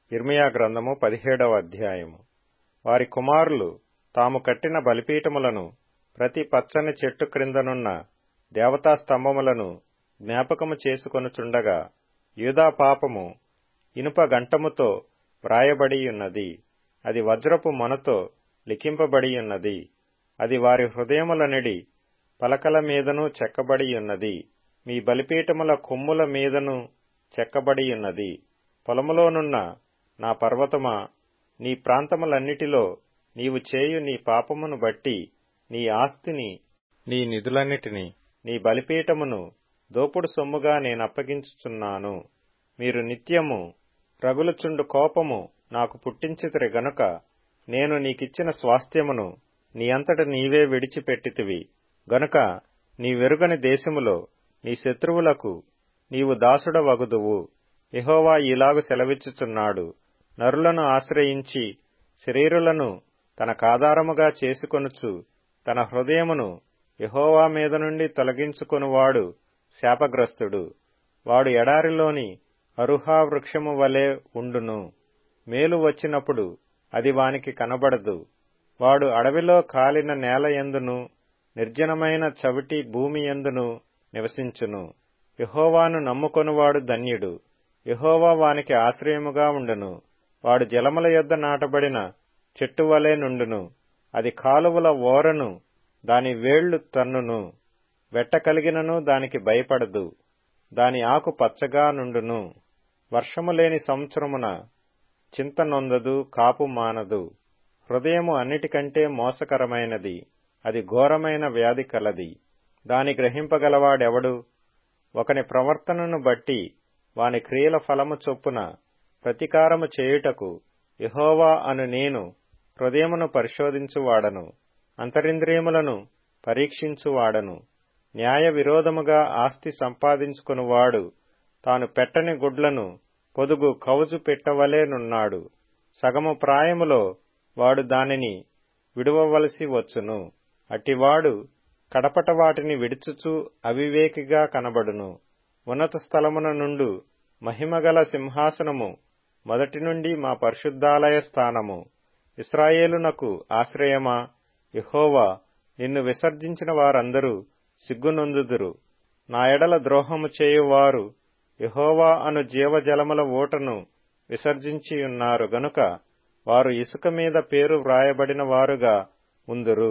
ఇర్మియా గ్రంథము పదిహేడవ అధ్యాయము వారి కుమారులు తాము కట్టిన బలిపీఠములను ప్రతి పచ్చని చెట్టు క్రిందనున్న దేవతా స్తంభములను జ్ఞాపకము చేసుకొనుచుండగా యూదా పాపము ఇనుప గంటముతో వ్రాయబడియున్నది అది వజ్రపు మొనతో లిఖింపబడియున్నది అది వారి హృదయములనిడి పలకల మీదను చెక్కబడియున్నది మీ బలిపీఠముల కొమ్ముల మీదను చెక్కబడియున్నది పొలములోనున్న నా పర్వతమా నీ ప్రాంతములన్నిటిలో నీవు చేయు నీ పాపమును బట్టి నీ ఆస్తిని నీ నిధులన్నిటిని నీ బలిపీఠమును దోపుడు సొమ్ముగా నేనప్పగించుచున్నాను మీరు నిత్యము రగులుచుండు కోపము నాకు పుట్టించితిరి గనుక నేను నీకిచ్చిన స్వాస్థ్యమును నీ అంతట నీవే విడిచిపెట్టితివి గనుక నీ వెరుగని దేశములో నీ శత్రువులకు నీవు దాసుడవగుదువు యహోవా ఇలాగు సెలవిచ్చుచున్నాడు నరులను ఆశ్రయించి శరీరులను తనకాధారముగా చేసుకొనుచు తన హృదయమును యహోవా మీద నుండి తొలగించుకొనువాడు శాపగ్రస్తుడు వాడు ఎడారిలోని అరుహా వృక్షము వలె ఉండును మేలు వచ్చినప్పుడు అది వానికి కనబడదు వాడు అడవిలో కాలిన నేల ఎందును నిర్జనమైన చవిటి భూమి ఎందును నివసించును యహోవాను నమ్ముకొనువాడు ధన్యుడు యహోవా వానికి ఆశ్రయముగా ఉండును వాడు జలముల యొద్ద నాటబడిన చెట్టు వలె నుండును అది కాలువల ఓరను దాని వేళ్లు తన్నును వెట్ట కలిగినను దానికి భయపడదు దాని ఆకు పచ్చగా నుండును వర్షము లేని సంవత్సరమున చింత నొందదు కాపు మానదు హృదయము అన్నిటికంటే మోసకరమైనది అది ఘోరమైన వ్యాధి కలది దాని గ్రహింపగలవాడెవడు ఒకని ప్రవర్తనను బట్టి వాని క్రియల ఫలము చొప్పున ప్రతీకారము చేయుటకు యహోవా అను నేను హృదయమును పరిశోధించువాడను అంతరింద్రియములను పరీక్షించువాడను న్యాయ విరోధముగా ఆస్తి సంపాదించుకునివాడు తాను పెట్టని గుడ్లను పొదుగు కౌజు పెట్టవలేనున్నాడు సగము ప్రాయములో వాడు దానిని విడువవలసి వచ్చును అటివాడు కడపట వాటిని విడుచుచు అవివేకిగా కనబడును ఉన్నత స్థలమున నుండు మహిమగల సింహాసనము మొదటి నుండి మా పరిశుద్ధాలయ స్థానము ఇస్రాయేలునకు ఆశ్రయమా యహోవా నిన్ను విసర్జించిన వారందరూ సిగ్గునొందుదురు నా ఎడల ద్రోహము చేయువారు యహోవా అను జీవజలముల ఓటను విసర్జించియున్నారు గనుక వారు ఇసుక మీద పేరు వ్రాయబడిన వారుగా ఉందురు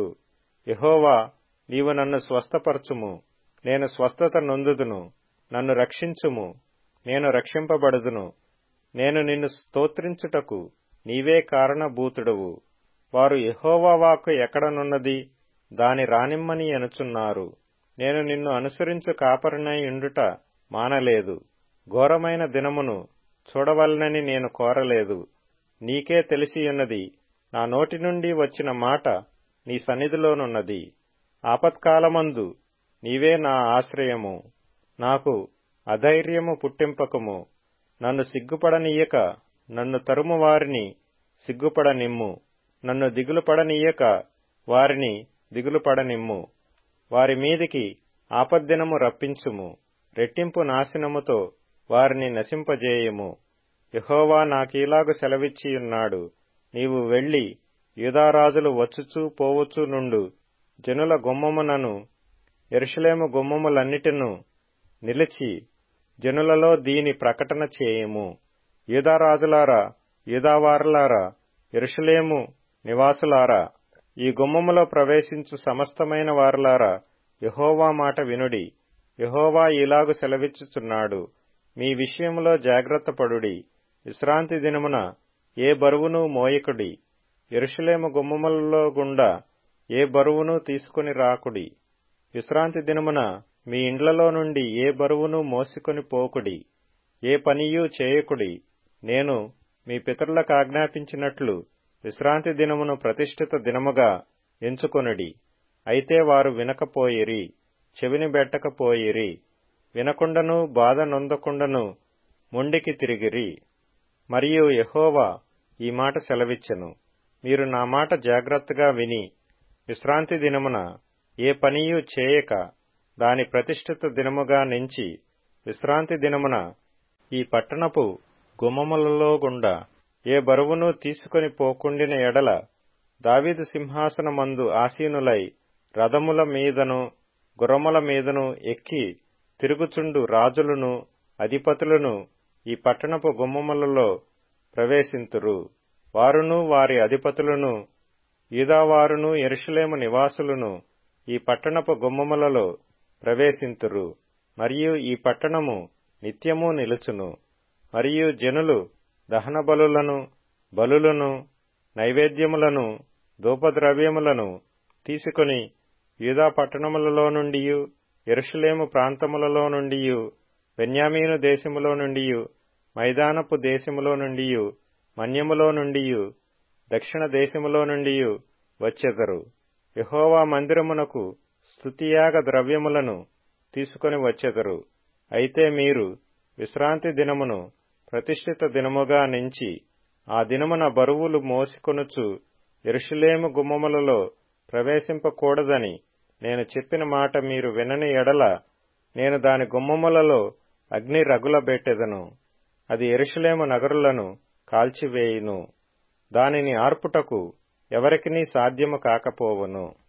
యహోవా నీవు నన్ను స్వస్థపరచుము నేను స్వస్థత నొందుదును నన్ను రక్షించుము నేను రక్షింపబడుదును నేను నిన్ను స్తోత్రించుటకు నీవే కారణభూతుడవు వారు యహోవా వాక్కు ఎక్కడనున్నది దాని రానిమ్మని అనుచున్నారు నేను నిన్ను అనుసరించు కాపరినై ఉండుట మానలేదు ఘోరమైన దినమును చూడవలనని నేను కోరలేదు నీకే తెలిసియున్నది నా నోటి నుండి వచ్చిన మాట నీ సన్నిధిలోనున్నది ఆపత్కాలమందు నీవే నా ఆశ్రయము నాకు అధైర్యము పుట్టింపకము నన్ను సిగ్గుపడనీయక నన్ను తరుము వారిని సిగ్గుపడనిమ్ము నన్ను దిగులుపడనీయక వారిని దిగులుపడనిమ్ము వారి మీదికి ఆపద్దినము రప్పించుము రెట్టింపు నాశనముతో వారిని నశింపజేయము యహోవా నాకీలాగు సెలవిచ్చియున్నాడు నీవు వెళ్లి యూదారాజులు వచ్చుచూ పోవచ్చు నుండు జనుల గుమ్మమునను ఎరుషలేము గుమ్మములన్నిటిను నిలిచి జనులలో దీని ప్రకటన చేయము యూదారాజులారా యూదావారులారా ఎరుషలేము నివాసులారా ఈ గుమ్మములో ప్రవేశించు సమస్తమైన వారులారా యహోవా మాట వినుడి యహోవా ఇలాగు సెలవిచ్చుచున్నాడు మీ విషయములో జాగ్రత్త పడుడి విశ్రాంతి దినమున ఏ బరువును మోయకుడి ఎరుషలేము గుమ్మములలో గుండా ఏ బరువును తీసుకుని రాకుడి విశ్రాంతి దినమున మీ ఇండ్లలో నుండి ఏ బరువును మోసుకొని పోకుడి ఏ పనియూ చేయకుడి నేను మీ పితరులకు ఆజ్ఞాపించినట్లు విశ్రాంతి దినమును ప్రతిష్ఠిత దినముగా ఎంచుకొనుడి అయితే వారు వినకపోయిరి చెవిని బెట్టకపోయిరి వినకుండను బాధ నొందకుండను మొండికి తిరిగిరి మరియు యహోవా ఈ మాట సెలవిచ్చెను మీరు నా మాట జాగ్రత్తగా విని విశ్రాంతి దినమున ఏ పనియూ చేయక దాని ప్రతిష్ఠిత దినముగా నెంచి విశ్రాంతి దినమున ఈ పట్టణపు గుమ్మములలో గుండా ఏ బరువును తీసుకొని పోకుండిన ఎడల దావీదు సింహాసనమందు ఆసీనులై రథముల మీదను గుర్రముల మీదను ఎక్కి తిరుగుచుండు రాజులను అధిపతులను ఈ పట్టణపు గుమ్మములలో ప్రవేశింతురు వారును వారి అధిపతులను యూదావారును ఎరుషలేము నివాసులను ఈ పట్టణపు గుమ్మములలో ప్రవేశింతురు మరియు ఈ పట్టణము నిత్యము నిలుచును మరియు జనులు దహన బలులను బలులను నైవేద్యములను ధూపద్రవ్యములను తీసుకుని యూదా పట్టణములలో నుండి ఎరుషలేము ప్రాంతములలో నుండి బెన్యామీను దేశములో నుండి మైదానపు దేశములో నుండి మన్యములో నుండి దక్షిణ దేశములో నుండి వచ్చెదరు యహోవా మందిరమునకు స్తుతియాగ ద్రవ్యములను తీసుకొని వచ్చెదరు అయితే మీరు విశ్రాంతి దినమును ప్రతిష్ఠిత దినముగా నించి ఆ దినమున బరువులు మోసికొనుచు ఎరుషులేము గుమ్మములలో ప్రవేశింపకూడదని నేను చెప్పిన మాట మీరు వినని ఎడల నేను దాని గుమ్మములలో అగ్ని రగులబెట్టెదను అది ఎరుషులేము నగరులను కాల్చివేయును దానిని ఆర్పుటకు ఎవరికినీ సాధ్యము కాకపోవును